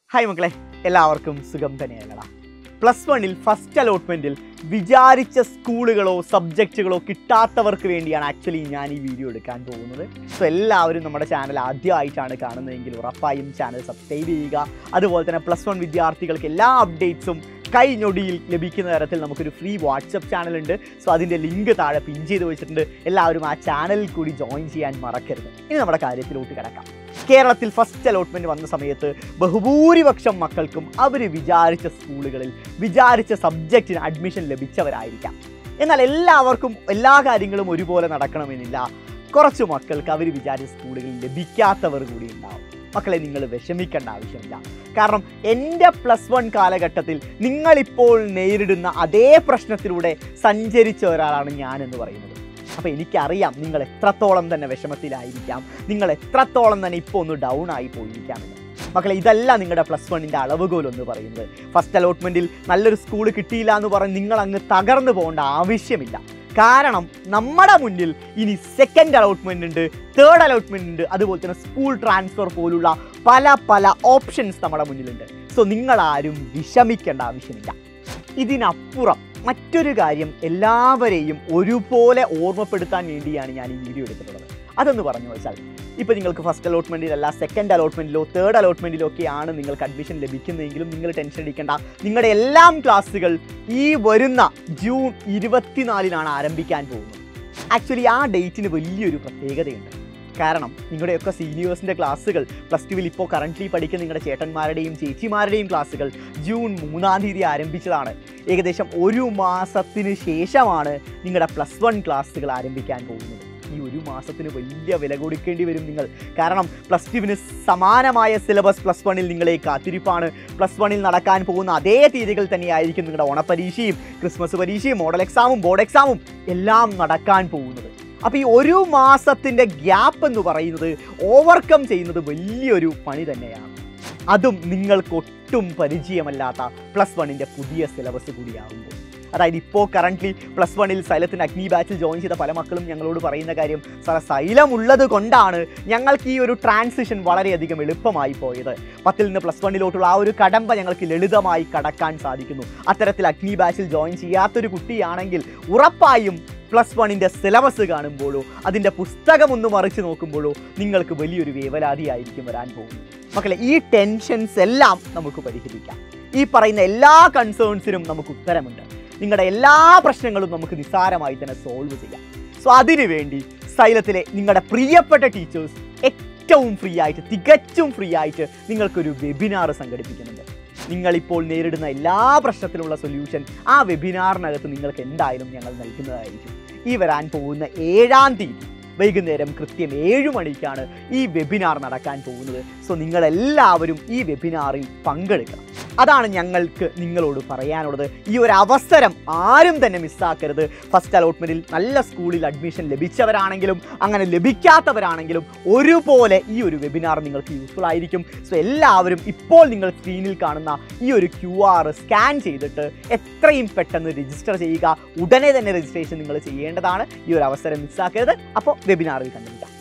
hi മക്കളെ എല്ലാവർക്കും സുഖം തന്നെയല്ലടാ പ്ലസ് വണ്ണിൽ ഫസ്റ്റ് അലോട്ട്മെൻറ്റിൽ വിചാരിച്ച സ്കൂളുകളോ സബ്ജക്റ്റുകളോ കിട്ടാത്തവർക്ക് വേണ്ടിയാണ് ആക്ച്വലി ഞാൻ ഈ വീഡിയോ എടുക്കാൻ പോകുന്നത് സോ എല്ലാവരും നമ്മുടെ ചാനൽ ആദ്യമായിട്ടാണ് കാണുന്നതെങ്കിൽ ഉറപ്പായും ചാനൽ സബ്സ്ക്രൈബ് ചെയ്യുക അതുപോലെ തന്നെ പ്ലസ് വൺ വിദ്യാർത്ഥികൾക്ക് എല്ലാ അപ്ഡേറ്റ്സും കൈഞ്ഞൊടിയിൽ ലഭിക്കുന്ന തരത്തിൽ നമുക്കൊരു ഫ്രീ വാട്സപ്പ് ചാനലുണ്ട് സോ അതിൻ്റെ ലിങ്ക് താഴെ പിൻ ചെയ്ത് വെച്ചിട്ടുണ്ട് എല്ലാവരും ആ ചാനലിൽ കൂടി ജോയിൻ ചെയ്യാൻ മറക്കരുത് ഇനി നമ്മുടെ കാര്യത്തിലോട്ട് കിടക്കാം കേരളത്തിൽ ഫസ്റ്റ് അലോട്ട്മെന്റ് വന്ന സമയത്ത് ബഹുഭൂരിപക്ഷം മക്കൾക്കും അവർ വിചാരിച്ച സ്കൂളുകളിൽ വിചാരിച്ച സബ്ജക്റ്റിന് അഡ്മിഷൻ ലഭിച്ചവരായിരിക്കാം എന്നാൽ എല്ലാവർക്കും എല്ലാ കാര്യങ്ങളും ഒരുപോലെ നടക്കണമെന്നില്ല കുറച്ച് മക്കൾക്ക് അവർ വിചാരിച്ച സ്കൂളുകളിൽ ലഭിക്കാത്തവർ കൂടി ഉണ്ടാവും മക്കളെ നിങ്ങൾ വിഷമിക്കേണ്ട ആവശ്യമില്ല കാരണം എൻ്റെ പ്ലസ് വൺ കാലഘട്ടത്തിൽ നിങ്ങളിപ്പോൾ നേരിടുന്ന അതേ പ്രശ്നത്തിലൂടെ സഞ്ചരിച്ച ഒരാളാണ് ഞാൻ എന്ന് പറയുന്നത് അപ്പോൾ എനിക്കറിയാം നിങ്ങൾ എത്രത്തോളം തന്നെ വിഷമത്തിലായിരിക്കാം നിങ്ങൾ എത്രത്തോളം തന്നെ ഇപ്പോൾ ഒന്ന് ഡൗൺ ആയി പോയിരിക്കാമെന്ന് മക്കളെ ഇതല്ല നിങ്ങളുടെ പ്ലസ് വണ്ണിൻ്റെ അളവുകോൽ എന്ന് പറയുന്നത് ഫസ്റ്റ് അലോട്ട്മെൻറ്റിൽ നല്ലൊരു സ്കൂൾ കിട്ടിയില്ല എന്ന് പറഞ്ഞ് നിങ്ങൾ അങ്ങ് തകർന്നു പോകേണ്ട ആവശ്യമില്ല കാരണം നമ്മുടെ മുന്നിൽ ഇനി സെക്കൻഡ് അലോട്ട്മെന്റ് ഉണ്ട് തേർഡ് അലോട്ട്മെന്റ് ഉണ്ട് അതുപോലെ തന്നെ സ്കൂൾ ട്രാൻസ്ഫർ പോലുള്ള പല പല ഓപ്ഷൻസ് നമ്മുടെ മുന്നിലുണ്ട് സോ നിങ്ങൾ ആരും വിഷമിക്കേണ്ട ആവശ്യമില്ല ഇതിനപ്പുറം മറ്റൊരു കാര്യം എല്ലാവരെയും ഒരുപോലെ ഓർമ്മപ്പെടുത്താൻ വേണ്ടിയാണ് ഞാൻ ഈ വീഡിയോ എടുത്തിട്ടുള്ളത് അതെന്ന് പറഞ്ഞു വെച്ചാൽ ഇപ്പോൾ നിങ്ങൾക്ക് ഫസ്റ്റ് അലോട്ട്മെൻറ്റിലല്ല സെക്കൻഡ് അലോട്ട്മെൻറ്റിലോ തേർഡ് അലോട്ട്മെൻറ്റിലോ ഒക്കെയാണ് നിങ്ങൾക്ക് അഡ്മിഷൻ ലഭിക്കുന്നതെങ്കിലും നിങ്ങൾ ടെൻഷൻ അടിക്കേണ്ട നിങ്ങളുടെ എല്ലാം ക്ലാസ്സുകൾ ഈ വരുന്ന ജൂൺ ഇരുപത്തിനാലിനാണ് ആരംഭിക്കാൻ പോകുന്നത് ആക്ച്വലി ആ ഡേറ്റിന് വലിയൊരു പ്രത്യേകതയുണ്ട് കാരണം നിങ്ങളുടെയൊക്കെ സീനിയേഴ്സിൻ്റെ ക്ലാസ്സുകൾ പ്ലസ് ടുവിൽ ഇപ്പോൾ കറൻ്റ്ലി പഠിക്കുന്ന നിങ്ങളുടെ ചേട്ടന്മാരുടെയും ചേച്ചിമാരുടെയും ക്ലാസ്സുകൾ ജൂൺ മൂന്നാം തീയതി ആരംഭിച്ചതാണ് ഏകദേശം ഒരു മാസത്തിന് ശേഷമാണ് നിങ്ങളുടെ പ്ലസ് വൺ ക്ലാസ്സുകൾ ആരംഭിക്കാൻ പോകുന്നത് ഈ ഒരു മാസത്തിന് വലിയ വില കൊടുക്കേണ്ടി വരും നിങ്ങൾ കാരണം പ്ലസ് ടുവിന് സമാനമായ സിലബസ് പ്ലസ് വണ്ണിൽ നിങ്ങളെ കാത്തിരിപ്പാണ് പ്ലസ് വണ്ണിൽ നടക്കാൻ പോകുന്ന അതേ തീയതികൾ തന്നെയായിരിക്കും നിങ്ങളുടെ ഓണപരീക്ഷയും ക്രിസ്മസ് പരീക്ഷയും മോഡൽ എക്സാമും ബോർഡ് എക്സാമും എല്ലാം നടക്കാൻ പോകുന്നത് അപ്പോൾ ഈ ഒരു മാസത്തിൻ്റെ ഗ്യാപ്പ് എന്ന് പറയുന്നത് ഓവർകം ചെയ്യുന്നത് വലിയൊരു പണി തന്നെയാണ് അതും നിങ്ങൾക്ക് ഒട്ടും പരിചയമല്ലാത്ത പ്ലസ് വണ്ണിൻ്റെ പുതിയ സിലബസ് കൂടിയാകുമ്പോൾ അതായത് ഇപ്പോൾ കറൻ്റ്ലി പ്ലസ് വണ്ണിൽ സൈലത്തിൻ്റെ അഗ്നി ബാച്ചിൽ ജോയിൻ ചെയ്ത പല മക്കളും ഞങ്ങളോട് പറയുന്ന കാര്യം സാറേ സൈലം ഉള്ളത് കൊണ്ടാണ് ഞങ്ങൾക്ക് ഈ ഒരു ട്രാൻസിഷൻ വളരെയധികം എളുപ്പമായി പോയത് പത്തിൽ നിന്ന് പ്ലസ് വണ്ണിലോട്ടുള്ള ആ ഒരു കടമ്പ ഞങ്ങൾക്ക് ലളിതമായി കടക്കാൻ സാധിക്കുന്നു അത്തരത്തിൽ അഗ്നി ബാച്ചിൽ ജോയിൻ ചെയ്യാത്തൊരു കുട്ടിയാണെങ്കിൽ ഉറപ്പായും പ്ലസ് വണ്ണിൻ്റെ സിലബസ് കാണുമ്പോഴോ അതിൻ്റെ പുസ്തകം ഒന്ന് മറിച്ച് നോക്കുമ്പോഴോ നിങ്ങൾക്ക് വലിയൊരു വേവലാതിയായിരിക്കും വരാൻ പോകുന്നത് മക്കളെ ഈ ടെൻഷൻസ് എല്ലാം നമുക്ക് പരിഹരിക്കാം ഈ പറയുന്ന എല്ലാ കൺസേൺസിനും നമുക്ക് ഉത്തരമുണ്ട് നിങ്ങളുടെ എല്ലാ പ്രശ്നങ്ങളും നമുക്ക് നിസ്സാരമായി തന്നെ സോൾവ് ചെയ്യാം സോ അതിനു വേണ്ടി സൈലത്തിലെ നിങ്ങളുടെ പ്രിയപ്പെട്ട ടീച്ചേഴ്സ് ഏറ്റവും ഫ്രീ ആയിട്ട് തികച്ചും ഫ്രീ ആയിട്ട് നിങ്ങൾക്കൊരു വെബിനാർ സംഘടിപ്പിക്കുന്നുണ്ട് നിങ്ങളിപ്പോൾ നേരിടുന്ന എല്ലാ പ്രശ്നത്തിലുള്ള സൊല്യൂഷൻ ആ വെബിനാറിനകത്ത് നിങ്ങൾക്ക് എന്തായാലും ഞങ്ങൾ നൽകുന്നതായിരിക്കും ഈ വരാൻ പോകുന്ന ഏഴാം തീയതി വൈകുന്നേരം കൃത്യം ഏഴ് മണിക്കാണ് ഈ വെബിനാർ നടക്കാൻ പോകുന്നത് സോ നിങ്ങളെല്ലാവരും ഈ വെബിനാറിൽ പങ്കെടുക്കണം അതാണ് ഞങ്ങൾക്ക് നിങ്ങളോട് പറയാനുള്ളത് ഈ ഒരു അവസരം ആരും തന്നെ മിസ്സാക്കരുത് ഫസ്റ്റ് അലോട്ട്മെൻറ്റിൽ നല്ല സ്കൂളിൽ അഡ്മിഷൻ ലഭിച്ചവരാണെങ്കിലും അങ്ങനെ ലഭിക്കാത്തവരാണെങ്കിലും ഒരുപോലെ ഈ ഒരു വെബിനാർ നിങ്ങൾക്ക് യൂസ്ഫുൾ ആയിരിക്കും സോ എല്ലാവരും ഇപ്പോൾ നിങ്ങൾ സ്ക്രീനിൽ കാണുന്ന ഈ ഒരു ക്യു ആർ സ്കാൻ ചെയ്തിട്ട് എത്രയും പെട്ടെന്ന് രജിസ്റ്റർ ചെയ്യുക ഉടനെ തന്നെ രജിസ്ട്രേഷൻ നിങ്ങൾ ചെയ്യേണ്ടതാണ് ഈ ഒരു അവസരം മിസ്സാക്കരുത് അപ്പോൾ വെബിനാറിൽ കണ്ടുപിടിക്കാം